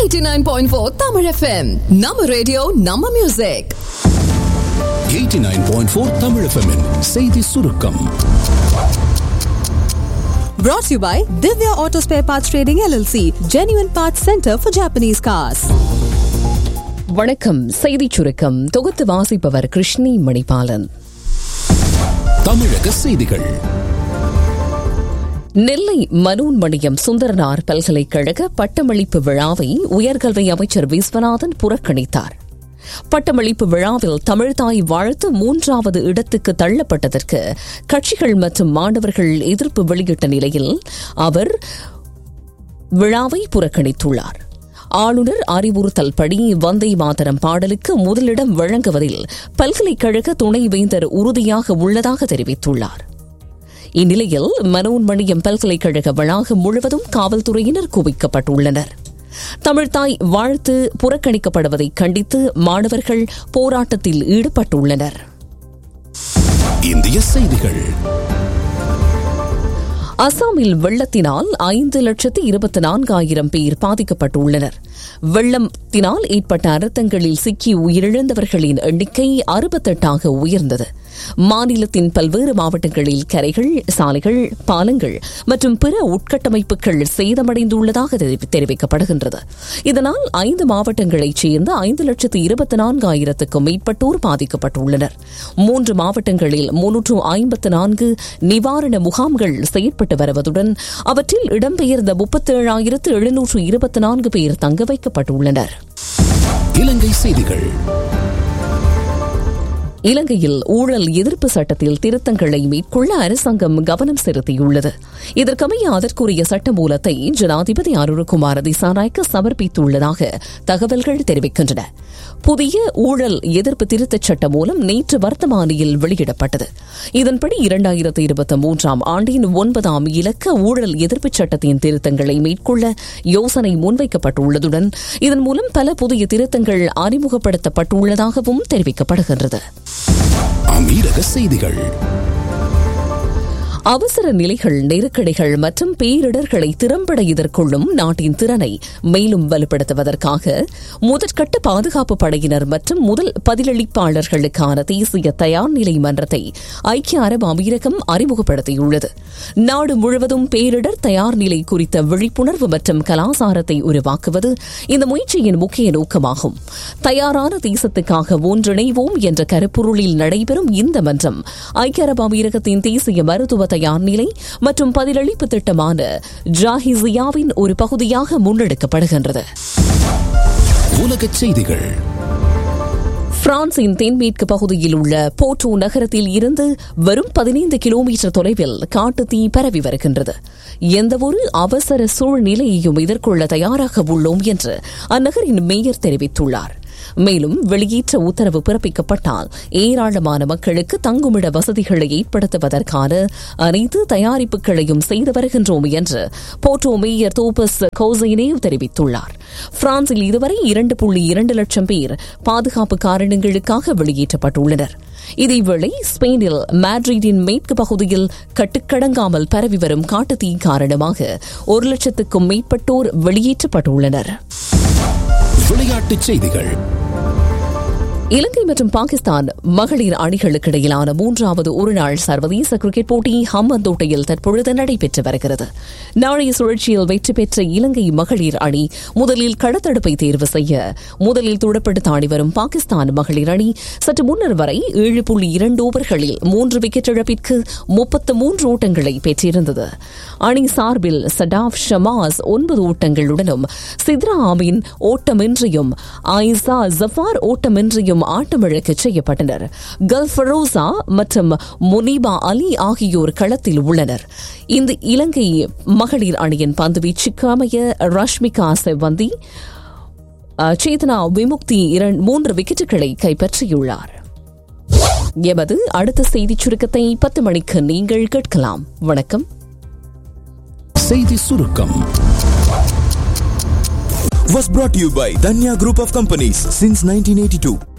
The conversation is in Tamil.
89.4 Tamil FM நம்ம ரேடியோ நம்ம மியூசிக் 89.4 தமிழ் FM -இன் செய்தி சுருக்கம் Brought to you by Divya Auto Spare Parts Trading LLC, Genuine Parts Center for Japanese Cars. வணக்கம் செய்திச் சுருக்கம் தொகுத்து வாசிப்பவர் கிருஷ்ணி மணிபாலன் தமிழக செய்திகள் நெல்லை மனோன்மணியம் சுந்தரனார் பல்கலைக்கழக பட்டமளிப்பு விழாவை உயர்கல்வி அமைச்சர் விஸ்வநாதன் புறக்கணித்தார் பட்டமளிப்பு விழாவில் தமிழ்தாய் வாழ்த்து மூன்றாவது இடத்துக்கு தள்ளப்பட்டதற்கு கட்சிகள் மற்றும் மாணவர்கள் எதிர்ப்பு வெளியிட்ட நிலையில் அவர் விழாவை புறக்கணித்துள்ளார் ஆளுநர் அறிவுறுத்தல் படி வந்தே மாதரம் பாடலுக்கு முதலிடம் வழங்குவதில் பல்கலைக்கழக துணைவேந்தர் உறுதியாக உள்ளதாக தெரிவித்துள்ளார் இந்நிலையில் மனோன்மணியம் பல்கலைக்கழக வளாகம் முழுவதும் காவல்துறையினர் குவிக்கப்பட்டுள்ளனர் தமிழ்தாய் வாழ்த்து புறக்கணிக்கப்படுவதை கண்டித்து மாணவர்கள் போராட்டத்தில் ஈடுபட்டுள்ளனர் இந்திய செய்திகள் அசாமில் வெள்ளத்தினால் ஐந்து லட்சத்து இருபத்தி நான்காயிரம் பேர் பாதிக்கப்பட்டுள்ளனர் வெள்ளத்தினால் ஏற்பட்ட அனர்த்தங்களில் சிக்கி உயிரிழந்தவர்களின் எண்ணிக்கை அறுபத்தெட்டாக உயர்ந்தது மாநிலத்தின் பல்வேறு மாவட்டங்களில் கரைகள் சாலைகள் பாலங்கள் மற்றும் பிற உட்கட்டமைப்புகள் சேதமடைந்துள்ளதாக தெரிவிக்கப்படுகின்றது இதனால் ஐந்து மாவட்டங்களைச் சேர்ந்த ஐந்து லட்சத்து இருபத்தி நான்காயிரத்துக்கும் மேற்பட்டோர் பாதிக்கப்பட்டுள்ளனர் மூன்று மாவட்டங்களில் முன்னூற்று ஐம்பத்து நான்கு நிவாரண முகாம்கள் செயற்பட்டு வருவதுடன் அவற்றில் இடம்பெயர்ந்த முப்பத்தேழாயிரத்து எழுநூற்று இருபத்தி நான்கு பேர் தங்க வைக்கப்பட்டுள்ளனர் இலங்கை செய்திகள் இலங்கையில் ஊழல் எதிர்ப்பு சட்டத்தில் திருத்தங்களை மேற்கொள்ள அரசாங்கம் கவனம் செலுத்தியுள்ளது இதற்கமைய அதற்குரிய சட்டமூலத்தை ஜனாதிபதி அருண்குமார் திசாநாயக்க சமர்ப்பித்துள்ளதாக தகவல்கள் தெரிவிக்கின்றன புதிய ஊழல் எதிர்ப்பு திருத்தச் சட்ட மூலம் நேற்று வர்த்தமானியில் வெளியிடப்பட்டது இதன்படி இரண்டாயிரத்து இருபத்தி மூன்றாம் ஆண்டின் ஒன்பதாம் இலக்க ஊழல் எதிர்ப்பு சட்டத்தின் திருத்தங்களை மேற்கொள்ள யோசனை முன்வைக்கப்பட்டுள்ளதுடன் இதன் மூலம் பல புதிய திருத்தங்கள் அறிமுகப்படுத்தப்பட்டுள்ளதாகவும் தெரிவிக்கப்படுகின்றது அமீரக செய்திகள் அவசர நிலைகள் நெருக்கடிகள் மற்றும் பேரிடர்களை திறம்பட எதிர்கொள்ளும் நாட்டின் திறனை மேலும் வலுப்படுத்துவதற்காக முதற்கட்ட பாதுகாப்பு படையினர் மற்றும் முதல் பதிலளிப்பாளர்களுக்கான தேசிய தயார் நிலை மன்றத்தை ஐக்கிய அரபு அமீரகம் அறிமுகப்படுத்தியுள்ளது நாடு முழுவதும் பேரிடர் தயார் நிலை குறித்த விழிப்புணர்வு மற்றும் கலாசாரத்தை உருவாக்குவது இந்த முயற்சியின் முக்கிய நோக்கமாகும் தயாரான தேசத்துக்காக ஒன்றிணைவோம் என்ற கருப்பொருளில் நடைபெறும் இந்த மன்றம் ஐக்கிய அரபு அமீரகத்தின் தேசிய மருத்துவ தயார் நிலை மற்றும் பதிலளிப்பு திட்டமான ஜாஹிசியாவின் ஒரு பகுதியாக முன்னெடுக்கப்படுகின்றது உலகச் செய்திகள் பிரான்சின் தென்மேற்கு பகுதியில் உள்ள போட்டோ நகரத்தில் இருந்து வரும் பதினைந்து கிலோமீட்டர் தொலைவில் காட்டு தீ பரவி வருகின்றது எந்தவொரு அவசர சூழ்நிலையையும் எதிர்கொள்ள தயாராக உள்ளோம் என்று அந்நகரின் மேயர் தெரிவித்துள்ளார் மேலும் வெளியேற்ற உத்தரவு பிறப்பிக்கப்பட்டால் ஏராளமான மக்களுக்கு தங்குமிட வசதிகளை ஏற்படுத்துவதற்கான அனைத்து தயாரிப்புகளையும் செய்து வருகின்றோம் என்று போட்டோ மேயர் தோபஸ் கௌசைனேவ் தெரிவித்துள்ளார் பிரான்சில் இதுவரை இரண்டு புள்ளி இரண்டு லட்சம் பேர் பாதுகாப்பு காரணங்களுக்காக வெளியேற்றப்பட்டுள்ளனர் இதேவேளை ஸ்பெயினில் மேட்ரிடின் மேற்கு பகுதியில் கட்டுக்கடங்காமல் பரவி வரும் காட்டுத்தீ காரணமாக ஒரு லட்சத்துக்கும் மேற்பட்டோர் வெளியேற்றப்பட்டுள்ளனர் விளையாட்டுச் செய்திகள் இலங்கை மற்றும் பாகிஸ்தான் மகளிர் அணிகளுக்கு இடையிலான மூன்றாவது ஒருநாள் சர்வதேச கிரிக்கெட் போட்டி ஹம்மந்தோட்டையில் தற்பொழுது நடைபெற்று வருகிறது நாளைய சுழற்சியில் வெற்றி பெற்ற இலங்கை மகளிர் அணி முதலில் களத்தடுப்பை தேர்வு செய்ய முதலில் துடப்படுத்த ஆடி வரும் பாகிஸ்தான் மகளிர் அணி சற்று முன்னர் வரை ஏழு புள்ளி இரண்டு ஓவர்களில் மூன்று விக்கெட் இழப்பிற்கு முப்பத்து மூன்று ஓட்டங்களை பெற்றிருந்தது அணி சார்பில் சடாப் ஷமாஸ் ஒன்பது ஓட்டங்களுடனும் சித்ரா ஆமீன் ஓட்டமின்றியும் ஆயிசா ஜஃபார் ஓட்டமின்றியும் ஆட்டமிழக்க செய்யப்பட்டனர் கல்ஃபரோசா மற்றும் முனீபா அலி ஆகியோர் களத்தில் உள்ளனர் இந்த இலங்கை மகளிர் அணியின் பந்துவீச்சுக்கு அமைய ரஷ்மிகா செவ்வந்தி சேதனா விமுக்தி மூன்று விக்கெட்டுகளை கைப்பற்றியுள்ளார் எமது அடுத்த செய்திச் சுருக்கத்தை பத்து மணிக்கு நீங்கள் கேட்கலாம் வணக்கம் செய்தி சுருக்கம் was brought to you by Danya Group of Companies since 1982.